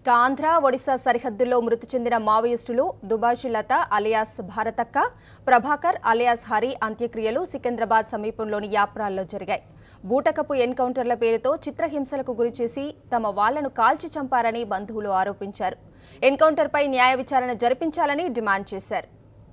ఇక ఆంధ్ర ఒడిశా సరిహద్దుల్లో మృతి చెందిన మావోయిస్టులు దుబాషి లత అలియాస్ భారతక్క ప్రభాకర్ అలియాస్ హరి అంత్యక్రియలు సికింద్రాబాద్ సమీపంలోని యాప్రాల్లో జరిగాయి బూటకపు ఎన్కౌంటర్ల పేరుతో చిత్రహింసలకు గురిచేసి తమ వాళ్లను కాల్చి చంపారని బంధువులు ఆరోపించారు ఎన్కౌంటర్పై న్యాయ విచారణ జరిపించాలని డిమాండ్ చేశారు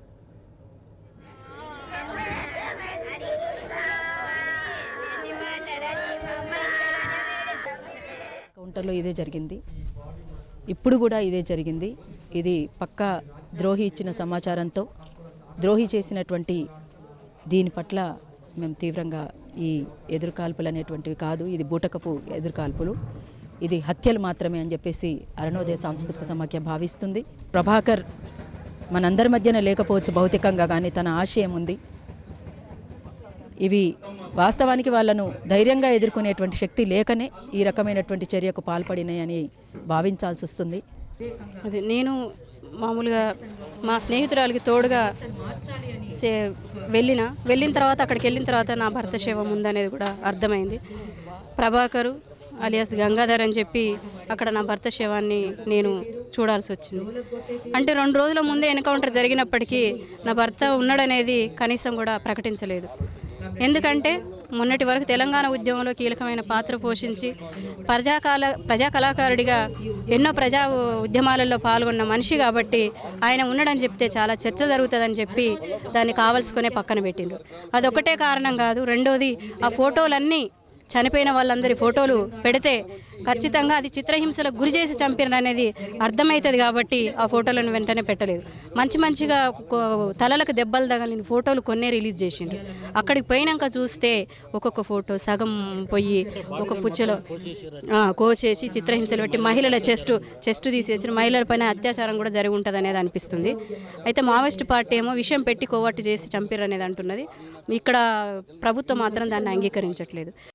కౌంటర్లో ఇదే జరిగింది ఇప్పుడు కూడా ఇదే జరిగింది ఇది పక్కా ద్రోహి ఇచ్చిన సమాచారంతో ద్రోహి చేసినటువంటి దీని పట్ల మేము తీవ్రంగా ఈ ఎదురుకాల్పులు అనేటువంటివి కాదు ఇది బూటకపు ఎదురుకాల్పులు ఇది హత్యలు మాత్రమే అని చెప్పేసి అరుణోదయ సాంస్కృతిక సమాఖ్య భావిస్తుంది ప్రభాకర్ మనందరి మధ్యన లేకపోవచ్చు భౌతికంగా కానీ తన ఆశయం ఉంది ఇవి వాస్తవానికి వాళ్ళను ధైర్యంగా ఎదుర్కొనేటువంటి శక్తి లేకనే ఈ రకమైనటువంటి చర్యకు పాల్పడినాయని భావించాల్సి వస్తుంది అదే నేను మామూలుగా మా స్నేహితురాలకి తోడుగా సే- వెళ్ళిన వెళ్ళిన తర్వాత అక్కడికి వెళ్ళిన తర్వాత నా భర్త శవం ఉందనేది కూడా అర్థమైంది ప్రభాకరు అలియాస్ గంగాధర్ అని చెప్పి అక్కడ నా భర్త శవాన్ని నేను చూడాల్సి వచ్చింది అంటే రెండు రోజుల ముందే ఎన్కౌంటర్ జరిగినప్పటికీ నా భర్త ఉన్నాడనేది కనీసం కూడా ప్రకటించలేదు ఎందుకంటే మొన్నటి వరకు తెలంగాణ ఉద్యమంలో కీలకమైన పాత్ర పోషించి ప్రజాకాల ప్రజా కళాకారుడిగా ఎన్నో ప్రజా ఉద్యమాలలో పాల్గొన్న మనిషి కాబట్టి ఆయన ఉండడని చెప్తే చాలా చర్చ జరుగుతుందని చెప్పి దాన్ని కావలసుకునే పక్కన పెట్టిండ్రు అదొకటే కారణం కాదు రెండోది ఆ ఫోటోలన్నీ చనిపోయిన వాళ్ళందరి ఫోటోలు పెడితే ఖచ్చితంగా అది చిత్రహింసలకు గురి చేసి చంపిన అనేది అర్థమవుతుంది కాబట్టి ఆ ఫోటోలను వెంటనే పెట్టలేదు మంచి మంచిగా కో- తలలకు దెబ్బలు తగలిన ఫోటోలు కొన్నే రిలీజ్ చేసిండ్రు అక్కడికి పోయినాక చూస్తే ఒక్కొక్క ఫోటో సగం పోయి ఒక పుచ్చలో ఆ, కోసేసి చిత్రహింసలు పెట్టి మహిళల చెస్ట్ చెస్ట్ తీసేసి మహిళల పైన అత్యాచారం కూడా జరిగి ఉంటుంది అనేది అనిపిస్తుంది అయితే మావోయిస్ట్ పార్టీ ఏమో విషయం పెట్టి కోవట్టు చేసి చంపిర్రు అనేది అంటున్నది ఇక్కడ ప్రభుత్వం మాత్రం దాన్ని అంగీకరించట్లేదు